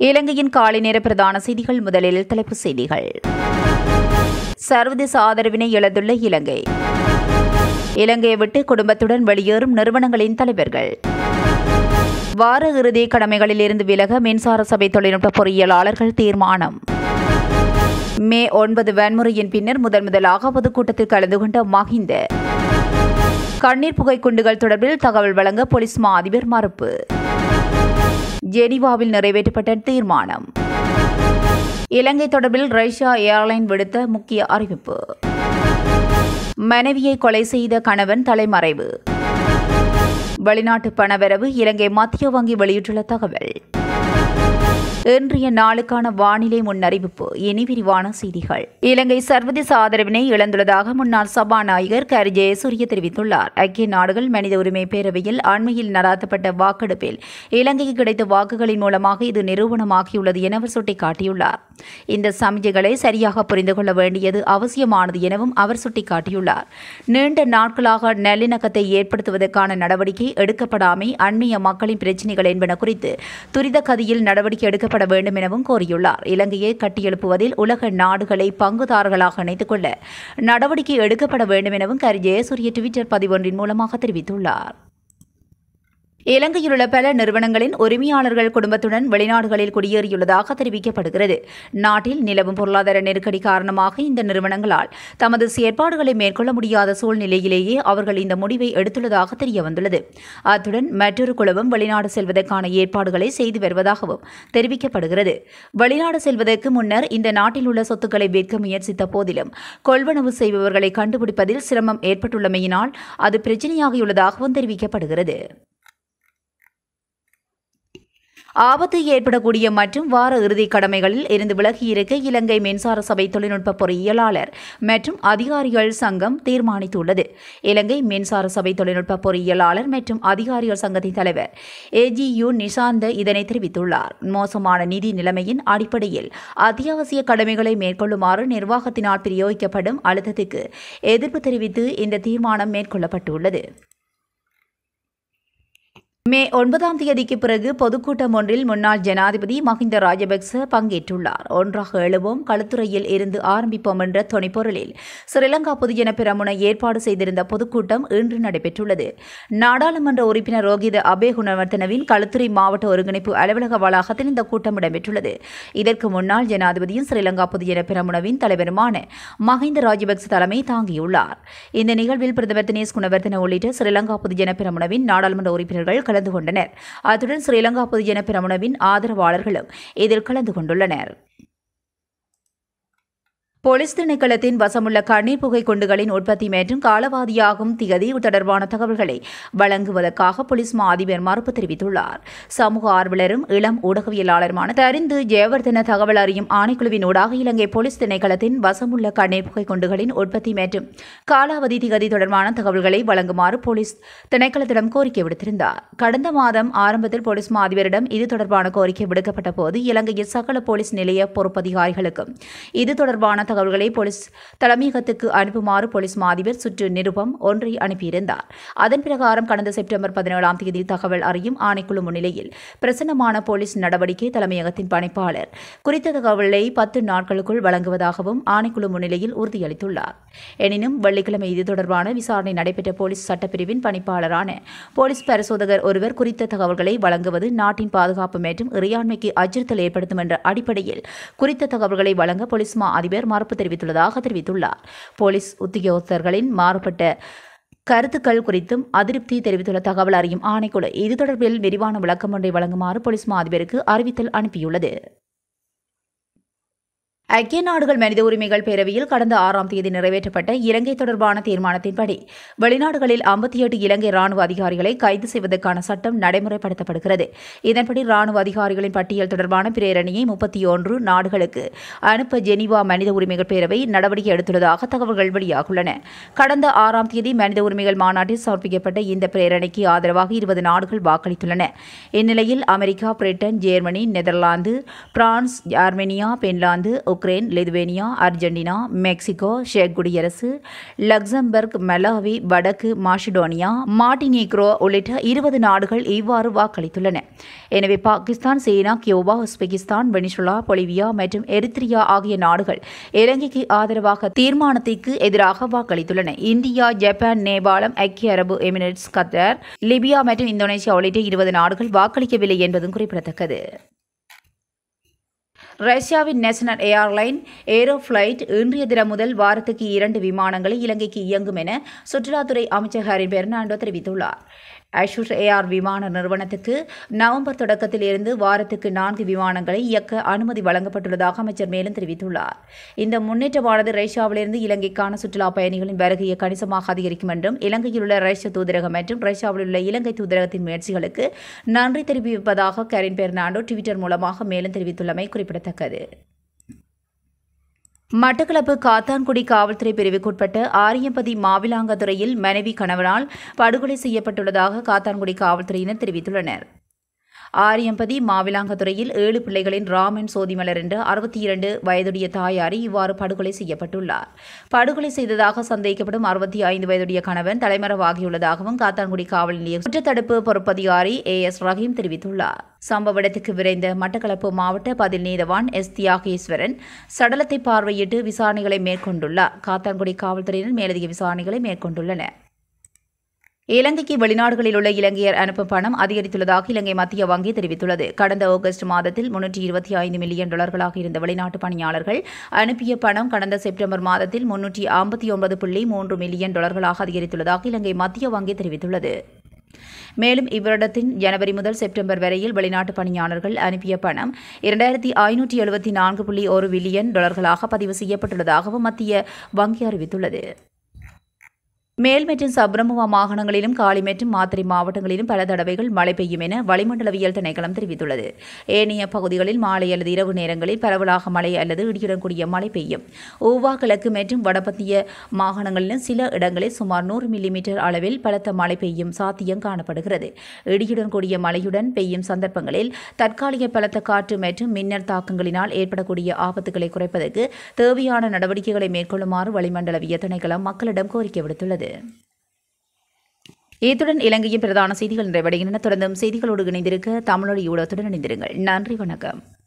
இலங்கையின் காலை நேர பிரதான செய்திகள் முதலில் தலைப்புச் செய்திகள் சர்வதேச ஆதரவினை இழந்துள்ள இலங்கை இலங்கையை விட்டு குடும்பத்துடன் வெளியேறும் நிறுவனங்களின் தலைவர்கள் வார இறுதி கடமைகளில் இருந்து விலக மின்சார சபை தொழில்நுட்ப பொறியியலாளர்கள் தீர்மானம் மே ஒன்பது வன்முறையின் பின்னர் முதன் முதலாக பொதுக்கூட்டத்தில் கலந்து கொண்ட மஹிந்த கண்ணீர் புகை குண்டுகள் தொடர்பில் தகவல் வழங்க போலீஸ் மா அதிபர் மறுப்பு ஜெனீவாவில் நிறைவேற்றப்பட்ட தீர்மானம் இலங்கை தொடர்பில் ரஷ்யா ஏர்லைன் விடுத்த முக்கிய அறிவிப்பு மனைவியை கொலை செய்த கணவன் தலைமறைவு வெளிநாட்டு பணவரவு இலங்கை மத்திய வங்கி வெளியிட்டுள்ள தகவல் இன்றைய நாளுக்கான வானிலை முன்னறிவிப்பு இனி விரிவான செய்திகள் இலங்கை சர்வதேச ஆதரவினை இழந்துள்ளதாக முன்னாள் சபாநாயகர் கரி ஜெயசூரிய தெரிவித்துள்ளார் ஐக்கிய நாடுகள் மனித உரிமை பேரவையில் அண்மையில் நடாத்தப்பட்ட வாக்கெடுப்பில் இலங்கைக்கு கிடைத்த வாக்குகளின் மூலமாக இது நிரூபணமாகியுள்ளது என அவர் சுட்டிக்காட்டியுள்ளார் இந்த சமிக்கைகளை சரியாக புரிந்து கொள்ள வேண்டியது அவசியமானது எனவும் அவர் சுட்டிக்காட்டியுள்ளார் நீண்ட நாட்களாக நல்லிணக்கத்தை ஏற்படுத்துவதற்கான நடவடிக்கை எடுக்கப்படாமை அண்மைய மக்களின் பிரச்சினைகள் என்பன குறித்து துரித கதியில் நடவடிக்கை எடுக்கப்பட வேண்டும் எனவும் கோரியுள்ளார் இலங்கையை கட்டியெழுப்புவதில் உலக நாடுகளை பங்குதாரர்களாக இணைத்துக் கொள்ள நடவடிக்கை எடுக்கப்பட வேண்டும் எனவும் கரி ஜெயசூரிய டுவிட்டர் பதிவொன்றின் மூலமாக தெரிவித்துள்ளார் இலங்கையில் உள்ள பல நிறுவனங்களின் உரிமையாளர்கள் குடும்பத்துடன் வெளிநாடுகளில் குடியேறியுள்ளதாக தெரிவிக்கப்படுகிறது நாட்டில் நிலவும் பொருளாதார நெருக்கடி காரணமாக இந்த நிறுவனங்களால் தமது செயற்பாடுகளை மேற்கொள்ள முடியாத சூழ்நிலையிலேயே அவர்கள் இந்த முடிவை எடுத்துள்ளதாக தெரியவந்துள்ளது அத்துடன் மற்றொரு குழுவும் வெளிநாடு செல்வதற்கான ஏற்பாடுகளை செய்து வருவதாகவும் தெரிவிக்கப்படுகிறது வெளிநாடு செல்வதற்கு முன்னர் இந்த நாட்டில் உள்ள சொத்துக்களை விற்க முயற்சித்த போதிலும் கொள்வனவு செய்பவர்களை கண்டுபிடிப்பதில் சிரமம் ஏற்பட்டுள்ளமையினால் அது பிரச்சனையாகியுள்ளதாகவும் தெரிவிக்கப்படுகிறது ஆபத்து ஏற்படக்கூடிய மற்றும் வார இறுதி கடமைகளில் இருந்து விலகியிருக்க இலங்கை மின்சார சபை தொழில்நுட்ப பொறியியலாளர் மற்றும் அதிகாரிகள் சங்கம் தீர்மானித்துள்ளது இலங்கை மின்சார சபை தொழில்நுட்ப பொறியியலாளர் மற்றும் அதிகாரிகள் சங்கத்தின் தலைவர் ஏஜியு நிஷாந்த இதனை தெரிவித்துள்ளார் மோசமான நிதி நிலைமையின் அடிப்படையில் அத்தியாவசிய கடமைகளை மேற்கொள்ளுமாறு நிர்வாகத்தினால் பிரயோகிக்கப்படும் அழுத்தத்துக்கு எதிர்ப்பு தெரிவித்து இந்த தீர்மானம் மேற்கொள்ளப்பட்டுள்ளது மே ஒன்பதாம் தேதிக்கு பிறகு பொதுக்கூட்டம் ஒன்றில் முன்னாள் ஜனாதிபதி மஹிந்த ராஜபக்ச பங்கேற்றுள்ளார் ஒன்றாக எழுவோம் களுத்துறையில் இருந்து ஆரம்பிப்போம் என்ற துணைப்பொருளில் ஸ்ரீலங்கா பொதுஜன பிரமுன ஏற்பாடு செய்திருந்த பொதுக்கூட்டம் இன்று நடைபெற்றுள்ளது நாடாளுமன்ற உறுப்பினர் ரோகித அபே குணவர்த்தனவின் களுத்துறை மாவட்ட ஒருங்கிணைப்பு அலுவலக வளாகத்தில் இந்த கூட்டம் இடம்பெற்றுள்ளது இதற்கு முன்னாள் ஜனாதிபதியும் ஸ்ரீலங்கா பொதுஜன பிரமுனவின் தலைவருமான மஹிந்த ராஜபக்ச தலைமை தாங்கியுள்ளார் இந்த நிகழ்வில் பிரதமர் தினேஷ் குணவர்த்தன உள்ளிட்ட ஸ்ரீலங்கா பொதுஜன பிரமுனவின் நாடாளுமன்ற உறுப்பினர்கள் கலந்து கொண்டனர் அத்துடன் ஸ்ரீலங்கா பொதுஜன பிரமுனவின் ஆதரவாளர்களும் இதில் கலந்து கொண்டுள்ளனர் போலீஸ் திணைக்களத்தின் வசமுள்ள கண்ணீர் புகை குண்டுகளின் உற்பத்தி மற்றும் காலவாதியாகும் திகதி தொடர்பான தகவல்களை வழங்குவதற்காக போலீஸ் மா அதிபர் மறுப்பு தெரிவித்துள்ளார் சமூக ஆர்வலரும் இளம் ஊடகவியலாளருமான தரிந்து ஜெயவர்தன தகவல் அறியும் ஆணைக்குழுவின் ஊடாக இலங்கை போலீஸ் திணைக்களத்தின் வசமுள்ள கண்ணீர் புகை குண்டுகளின் உற்பத்தி மற்றும் காலாவதி திகதி தொடர்பான தகவல்களை வழங்குமாறு போலீஸ் திணைக்களத்திடம் கோரிக்கை விடுத்திருந்தார் கடந்த மாதம் ஆரம்பத்தில் போலீஸ் மா அதிபரிடம் இது தொடர்பான கோரிக்கை விடுக்கப்பட்ட போது இலங்கையில் சகல போலீஸ் நிலைய பொறுப்பதிகாரிகளுக்கும் இது தொடர்பான தகவல்களை போலீஸ் தலைமையகத்துக்கு அனுப்புமாறு போலீஸ் மாதிபர் சுற்று நிருபம் ஒன்றை அனுப்பியிருந்தார் அதன் பிரகாரம் கடந்த செப்டம்பர் பதினேழாம் தேதி தகவல் அறியும் ஆணைக்குழு முன்னிலையில் பிரசன்னமான போலீஸ் நடவடிக்கை தலைமையகத்தின் பணிப்பாளர் குறித்த தகவலை பத்து நாட்களுக்குள் வழங்குவதாகவும் ஆணைக்குழு முன்னிலையில் உறுதியளித்துள்ளார் எனினும் வெள்ளிக்கிழமை இது தொடர்பான விசாரணை நடைபெற்ற போலீஸ் சட்டப்பிரிவின் பணிப்பாளரான போலீஸ் பரிசோதகர் ஒருவர் குறித்த தகவல்களை வழங்குவது நாட்டின் பாதுகாப்பு மற்றும் இறையாண்மைக்கு அச்சுறுத்தல் ஏற்படுத்தும் என்ற அடிப்படையில் குறித்த தகவல்களை வழங்க போலீஸ் மா அதிபர் மறுப்பு தெரிவித்துள்ளதாக தெரிவித்துள்ளார் போலீஸ் உத்தியோகஸ்தர்களின் மாறுபட்ட கருத்துக்கள் குறித்தும் அதிருப்தி தெரிவித்துள்ள தகவல் அறியும் ஆணைக்குழு இது தொடர்பில் விரிவான விளக்கம் ஒன்றை வழங்குமாறு போலீஸ் மா அதிபருக்கு அறிவித்தல் அனுப்பியுள்ளது ஐக்கிய நாடுகள் மனித உரிமைகள் பேரவையில் கடந்த ஆறாம் தேதி நிறைவேற்றப்பட்ட இலங்கை தொடர்பான தீர்மானத்தின்படி வெளிநாடுகளில் ஐம்பத்தி எட்டு இலங்கை ராணுவ அதிகாரிகளை கைது செய்வதற்கான சட்டம் நடைமுறைப்படுத்தப்படுகிறது இதன்படி ராணுவ அதிகாரிகளின் பட்டியல் தொடர்பான பிரேரணியை முப்பத்தி ஒன்று நாடுகளுக்கு அனுப்ப ஜெனீவா மனித உரிமைகள் பேரவை நடவடிக்கை எடுத்துள்ளதாக தகவல்கள் வெளியாகியுள்ளன கடந்த ஆறாம் தேதி மனித உரிமைகள் மாநாட்டில் சமர்ப்பிக்கப்பட்ட இந்த பிரேரணைக்கு ஆதரவாக இருபது நாடுகள் வாக்களித்துள்ளன இந்நிலையில் America Britain Germany Netherlands France Armenia Finland Ukraine Lithuania Argentina Mexico செக் குடியரசு லக்சம்பர்க் மலாவி வடக்கு மாசிடோனியா மாட்டினீக்ரோ உள்ளிட்ட இருபது நாடுகள் இவ்வாறு வாக்களித்துள்ளன எனவே Pakistan China Cuba Uzbekistan Venezuela Bolivia மற்றும் எரித்ரியா ஆகிய நாடுகள் இலங்கைக்கு ஆதரவாக தீர்மானத்திற்கு எதிராக வாக்களித்துள்ளன இந்தியா ஜப்பான் நேபாளம் ஐக்கிய அரபு எமிரேட்ஸ் கத்தார் லிபியா மற்றும் இந்தோனேசியா உள்ளிட்ட இருபது நாடுகள் வாக்களிக்கவில்லை என்பதும் குறிப்பிடத்தக்கது ரஷ்யாவின் நேஷனல் ஏர்லைன் ஏரோஃப்ளைட் இன்றைய தினம் முதல் வாரத்துக்கு இரண்டு விமானங்களை இலங்கைக்கு இயங்கும் என சுற்றுலாத்துறை அமைச்சர் ஹரி பெர்னாண்டோ தெரிவித்துள்ளார் ஐஷூர் ஏஆர் விமான நிறுவனத்துக்கு நவம்பர் தொடக்கத்தில் இருந்து வாரத்துக்கு நான்கு விமானங்களை இயக்க அனுமதி வழங்கப்பட்டுள்ளதாக அமைச்சர் மேலும் தெரிவித்துள்ளார் இந்த முன்னேற்றமானது ரஷ்யாவிலிருந்து இலங்கைக்கான சுற்றுலா பயணிகளின் வருகையை கணிசமாக அதிகரிக்கும் என்றும் இலங்கையில் உள்ள ரஷ்ய தூதரகம் மற்றும் ரஷ்யாவில் உள்ள இலங்கை தூதரகத்தின் முயற்சிகளுக்கு நன்றி தெரிவிப்பதாக கரின் பெர்னாண்டோ ட்விட்டர் மூலமாக மேலும் தெரிவித்துள்ளமை குறிப்பிடத்தக்கது மட்டக்களப்பு காத்தான்குடி காவல்துறை பிரிவுக்குட்பட்ட ஆரியம்பதி மாவிலாங்கத்துறையில் மனைவி கணவனால் படுகொலை செய்யப்பட்டுள்ளதாக காத்தான்குடி காவல்துறையினர் தெரிவித்துள்ளனர் ஆரியம்பதி மாவிலாங்கத்துறையில் ஏழு பிள்ளைகளின் ராமன் சோதிமலர் என்ற அறுபத்தி இரண்டு வயதுடைய தாயாரி இவ்வாறு படுகொலை செய்யப்பட்டுள்ளார் படுகொலை செய்ததாக சந்தேகிக்கப்படும் அறுபத்தி ஐந்து வயதுடைய கணவன் தலைமறைவாகியுள்ளதாகவும் காத்தான்குடி காவல் நிலைய குற்றத்தடுப்பு பொறுப்பதிகாரி ஏ எஸ் ரஹீம் தெரிவித்துள்ளார் சம்பவ இடத்துக்கு விரைந்த மட்டக்களப்பு மாவட்ட பதில் நீதவான் எஸ் தியாகேஸ்வரன் சடலத்தை பார்வையிட்டு விசாரணைகளை மேற்கொண்டுள்ளார் காத்தான்குடி காவல்துறையினர் மேலதிக விசாரணைகளை மேற்கொண்டுள்ளனர் இலங்கைக்கு வெளிநாடுகளில் உள்ள இலங்கையர் அனுப்பும் பணம் அதிகரித்துள்ளதாக இலங்கை மத்திய வங்கி தெரிவித்துள்ளது கடந்த ஆகஸ்ட் மாதத்தில் முன்னூற்றி இருபத்தி ஐந்து மில்லியன் டாலர்களாக இருந்த வெளிநாட்டு பணியாளர்கள் அனுப்பிய பணம் கடந்த செப்டம்பர் மாதத்தில் முன்னூற்றி ஐம்பத்தி ஒன்பது புள்ளி மூன்று மில்லியன் டாலர்களாக அதிகரித்துள்ளதாக இலங்கை மத்திய வங்கி தெரிவித்துள்ளது மேலும் இவ்வருடத்தின் ஜனவரி முதல் செப்டம்பர் வரையில் வெளிநாட்டு பணியாளர்கள் அனுப்பிய பணம் இரண்டாயிரத்தி ஐநூற்றி எழுபத்தி நான்கு புள்ளி ஒரு பில்லியன் டாலர்களாக பதிவு செய்யப்பட்டுள்ளதாகவும் மத்திய வங்கி அறிவித்துள்ளது மேல் மற்றும் சப்ரமுவா மாகாணங்களிலும் காலி மற்றும் மாத்திரை மாவட்டங்களிலும் பல தடவைகள் மழை பெய்யும் என வளிமண்டலவியல் திணைக்களம் தெரிவித்துள்ளது ஏனைய பகுதிகளில் மாலை அல்லது இரவு நேரங்களில் பரவலாக மழை அல்லது இடியுடன் கூடிய மழை பெய்யும் ஊவா கிழக்கு மற்றும் வடபத்திய மாகாணங்களிலும் சில இடங்களில் சுமார் நூறு மில்லிமீட்டர் அளவில் பலத்த மழை பெய்யும் சாத்தியம் காணப்படுகிறது இடியுடன் கூடிய மழையுடன் பெய்யும் சந்தர்ப்பங்களில் தற்காலிக பலத்த காற்று மற்றும் மின்னல் தாக்கங்களினால் ஏற்படக்கூடிய ஆபத்துகளை குறைப்பதற்கு தேவையான நடவடிக்கைகளை மேற்கொள்ளுமாறு வளிமண்டலவியல் திணைக்களம் மக்களிடம் கோரிக்கை விடுத்துள்ளது இத்துடன் இலங்கையின் பிரதான செய்திகள் நிறைவடைகின்றன தொடர்ந்தும் செய்திகளோடு இணைந்திருக்க தமிழொலி ஊடகத்துடன் இணைந்திருங்கள் நன்றி வணக்கம்